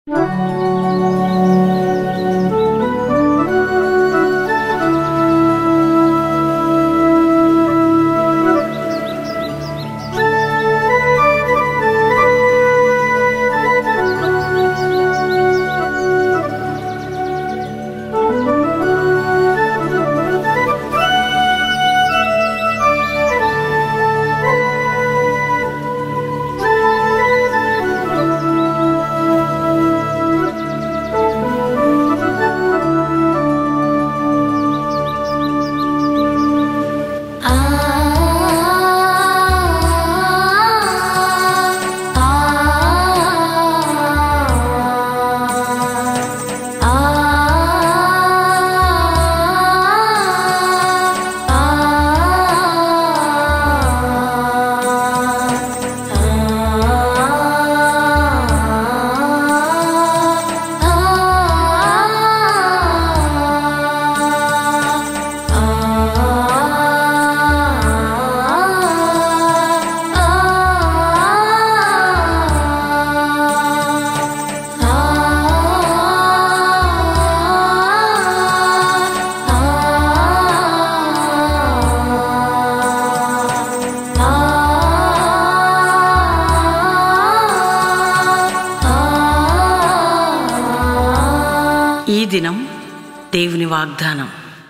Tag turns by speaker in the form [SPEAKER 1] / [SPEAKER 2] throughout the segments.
[SPEAKER 1] ఈ దినం దేవుని వాగ్దానం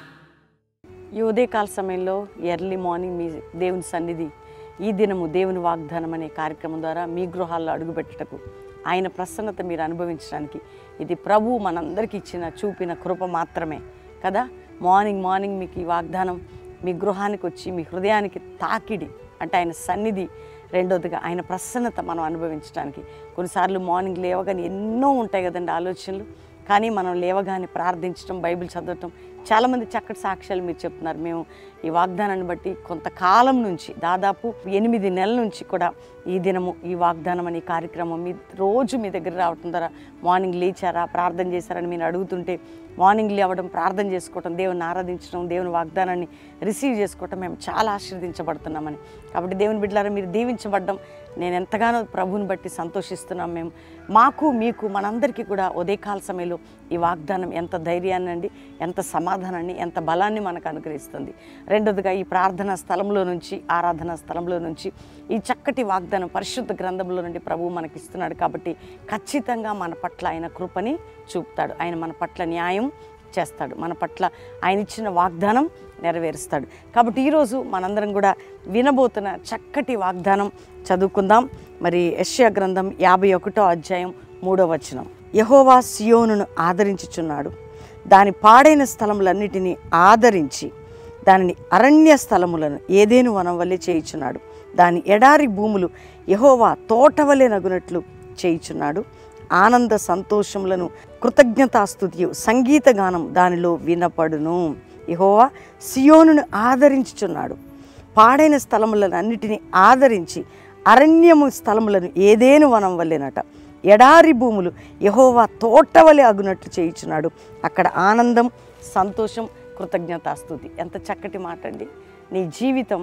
[SPEAKER 2] ఈ ఉదయకాల సమయంలో ఎర్లీ మార్నింగ్ మీ దేవుని సన్నిధి ఈ దినము దేవుని వాగ్దానం అనే కార్యక్రమం ద్వారా మీ గృహాల్లో అడుగుపెట్టుటకు ఆయన ప్రసన్నత మీరు అనుభవించడానికి ఇది ప్రభు మనందరికీ ఇచ్చిన చూపిన కృప మాత్రమే కదా మార్నింగ్ మార్నింగ్ మీకు ఈ వాగ్దానం మీ గృహానికి వచ్చి మీ హృదయానికి తాకిడి అంటే ఆయన సన్నిధి రెండోదిగా ఆయన ప్రసన్నత మనం అనుభవించడానికి కొన్నిసార్లు మార్నింగ్ లేవగానే ఎన్నో ఉంటాయి కదండి ఆలోచనలు కానీ మనం లేవగానే ప్రార్థించడం బైబిల్ చదవటం చాలామంది చక్కటి సాక్ష్యాలు మీరు చెప్తున్నారు మేము ఈ వాగ్దానాన్ని బట్టి కొంతకాలం నుంచి దాదాపు ఎనిమిది నెలల నుంచి కూడా ఈ దినము ఈ వాగ్దానం అనే కార్యక్రమం మీ రోజు మీ దగ్గర రావటం ద్వారా మార్నింగ్ లేచారా ప్రార్థన చేశారని మీరు అడుగుతుంటే మార్నింగ్ లేవడం ప్రార్థన చేసుకోవటం దేవుని ఆరాధించడం దేవుని వాగ్దానాన్ని రిసీవ్ చేసుకోవటం మేము చాలా ఆశీర్వదించబడుతున్నామని కాబట్టి దేవుని బిడ్డలారా మీరు దీవించబడ్డం నేను ఎంతగానో ప్రభువుని బట్టి సంతోషిస్తున్నాం మేము మాకు మీకు మనందరికీ కూడా ఉదయకాల సమయంలో ఈ వాగ్దానం ఎంత ధైర్యాన్ని అండి ఎంత సమాధానాన్ని ఎంత బలాన్ని మనకు అనుగ్రహిస్తుంది రెండోదిగా ఈ ప్రార్థనా స్థలంలో నుంచి ఆరాధనా స్థలంలో నుంచి ఈ చక్కటి వాగ్దానం పరిశుద్ధ గ్రంథంలో నుండి ప్రభువు మనకి ఇస్తున్నాడు కాబట్టి ఖచ్చితంగా మన పట్ల ఆయన కృపని చూపుతాడు ఆయన మన పట్ల న్యాయం చేస్తాడు మన పట్ల ఆయన ఇచ్చిన వాగ్దానం నెరవేరుస్తాడు కాబట్టి ఈరోజు మనందరం కూడా వినబోతున్న చక్కటి వాగ్దానం చదువుకుందాం మరి యెషయా గ్రంథం యాభై ఒకటో అధ్యాయం మూడో వచనం యహోవా సియోనును ఆదరించుచున్నాడు దాని పాడైన స్థలములన్నిటినీ ఆదరించి దానిని అరణ్య స్థలములను ఏదేను వనం వల్లే చేయుచున్నాడు దాని ఎడారి భూములు యహోవా తోటవలే నగునట్లు చేయుచున్నాడు ఆనంద సంతోషములను కృతజ్ఞతాస్తుతియు సంగీత గానం దానిలో వినపడును యహోవా సియోనును ఆదరించుచున్నాడు పాడైన స్థలములను అన్నిటినీ ఆదరించి అరణ్యము స్థలములను ఏదేను వనం వల్లేనట ఎడారి భూములు యహోవా తోటవలె అగునట్లు చేయుచున్నాడు అక్కడ ఆనందం సంతోషం కృతజ్ఞతాస్తుతి ఎంత చక్కటి మాట అండి నీ జీవితం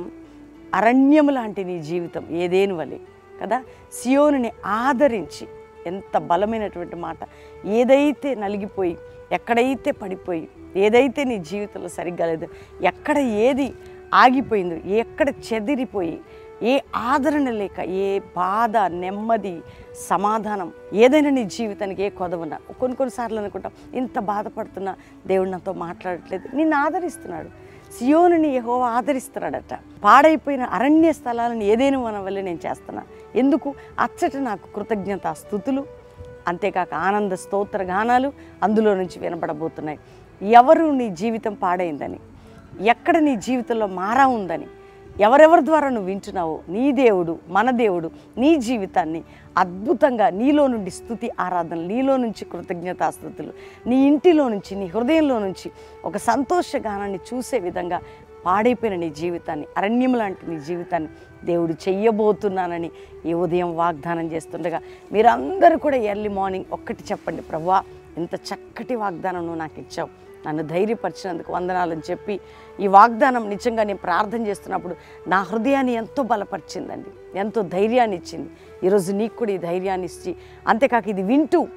[SPEAKER 2] అరణ్యం లాంటి నీ జీవితం ఏదేను వలె కదా సియోనుని ఆదరించి ఎంత బలమైనటువంటి మాట ఏదైతే నలిగిపోయి ఎక్కడైతే పడిపోయి ఏదైతే నీ జీవితంలో సరిగ్గా లేదు ఎక్కడ ఏది ఆగిపోయిందో ఎక్కడ చెదిరిపోయి ఏ ఆదరణ లేక ఏ బాధ నెమ్మది సమాధానం ఏదైనా నీ జీవితానికి ఏ కొదవున్నా కొన్ని కొన్నిసార్లు అనుకుంటాం ఇంత బాధపడుతున్నా దేవుడు నాతో మాట్లాడట్లేదు నిన్ను ఆదరిస్తున్నాడు సియోనుని యహో ఆదరిస్తున్నాడట పాడైపోయిన అరణ్య స్థలాలను ఏదైనా మన వల్ల నేను చేస్తున్నా ఎందుకు అచ్చట నాకు కృతజ్ఞత స్థుతులు అంతేకాక ఆనంద స్తోత్ర గానాలు అందులో నుంచి వినపడబోతున్నాయి ఎవరు నీ జీవితం పాడైందని ఎక్కడ నీ జీవితంలో మారా ఉందని ఎవరెవరి ద్వారా నువ్వు వింటున్నావో నీ దేవుడు మన దేవుడు నీ జీవితాన్ని అద్భుతంగా నీలో నుండి స్థుతి ఆరాధన నీలో నుంచి కృతజ్ఞతాస్థుతులు నీ ఇంటిలో నుంచి నీ హృదయంలో నుంచి ఒక సంతోష గానాన్ని చూసే విధంగా పాడైపోయిన నీ జీవితాన్ని అరణ్యం లాంటి నీ జీవితాన్ని దేవుడు చెయ్యబోతున్నానని ఈ ఉదయం వాగ్దానం చేస్తుండగా మీరందరూ కూడా ఎర్లీ మార్నింగ్ ఒక్కటి చెప్పండి ప్రభా ఇంత చక్కటి వాగ్దానం నువ్వు నాకు ఇచ్చావు నన్ను ధైర్యపరిచినందుకు వందనాలని చెప్పి ఈ వాగ్దానం నిజంగా నేను ప్రార్థన చేస్తున్నప్పుడు నా హృదయాన్ని ఎంతో బలపరిచిందండి ఎంతో ధైర్యాన్ని ఇచ్చింది ఈరోజు నీకు కూడా ఈ ధైర్యాన్ని ఇచ్చి అంతేకాక ఇది వింటూ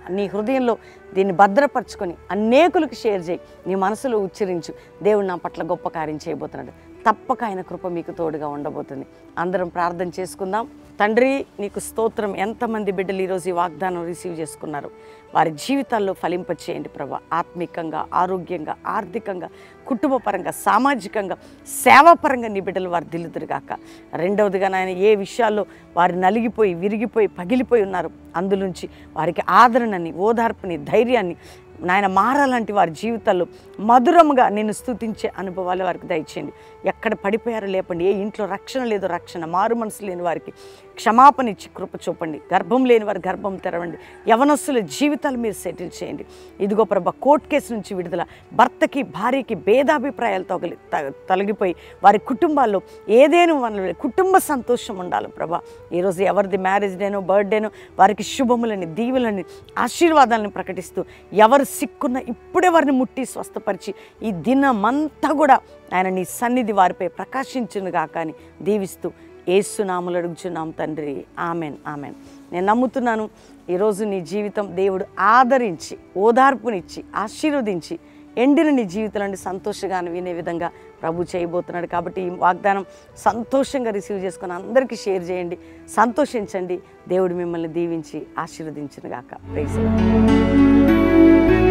[SPEAKER 2] నీ హృదయంలో దీన్ని భద్రపరచుకొని అనేకులకు షేర్ చేయి నీ మనసులో ఉచ్చరించు దేవుడు నా పట్ల గొప్ప కార్యం చేయబోతున్నాడు తప్పక ఆయన కృప మీకు తోడుగా ఉండబోతుంది అందరం ప్రార్థన చేసుకుందాం తండ్రి నీకు స్తోత్రం ఎంతమంది బిడ్డలు ఈరోజు ఈ వాగ్దానం రిసీవ్ చేసుకున్నారు వారి జీవితాల్లో ఫలింపచేయండి ప్రభా ఆత్మికంగా ఆరోగ్యంగా ఆర్థికంగా కుటుంబపరంగా సామాజికంగా సేవాపరంగా నీ బిడ్డలు వారు దిల్లుదురుగాక రెండవదిగా నాయన ఏ విషయాల్లో వారు నలిగిపోయి విరిగిపోయి పగిలిపోయి ఉన్నారు అందులోంచి వారికి ఆదరణని ఓదార్పుని ధైర్యాన్ని నాయన మారాలంటి వారి జీవితాల్లో మధురముగా నేను స్తుతించే అనుభవాలు వారికి దయచేయండి ఎక్కడ పడిపోయారో లేపండి ఏ ఇంట్లో రక్షణ లేదో రక్షణ మారు మనసు లేని వారికి క్షమాపణ ఇచ్చి కృప చూపండి గర్భం లేని వారి గర్భం తెరవండి యవనస్సుల జీవితాలు మీరు సెటిల్ చేయండి ఇదిగో ప్రభ కోర్టు కేసు నుంచి విడుదల భర్తకి భార్యకి భేదాభిప్రాయాలు తొలగి త- తొలగిపోయి వారి కుటుంబాల్లో ఏదేను వనరు కుటుంబ సంతోషం ఉండాలి ప్రభా ఈరోజు ఎవరిది మ్యారేజ్ డేనో బర్త్డేనో వారికి శుభములని దీవులని ఆశీర్వాదాలను ప్రకటిస్తూ ఎవరు సిక్కున్న ఇప్పుడే వారిని ముట్టి స్వస్థపరిచి ఈ దినమంతా కూడా ఆయన నీ సన్నిధి వారిపై ప్రకాశించునుగా కానీ దీవిస్తూ ఏసునాములు అడుగుచున్నాం తండ్రి ఆమెన్ ఆమెన్ నేను నమ్ముతున్నాను ఈరోజు నీ జీవితం దేవుడు ఆదరించి ఓదార్పునిచ్చి ఆశీర్వదించి ఎండిన నీ జీవితంలో సంతోషంగా వినే విధంగా ప్రభు చేయబోతున్నాడు కాబట్టి ఈ వాగ్దానం సంతోషంగా రిసీవ్ చేసుకొని అందరికీ షేర్ చేయండి సంతోషించండి దేవుడు మిమ్మల్ని దీవించి ఆశీర్వదించిన గాక ప్రైజ్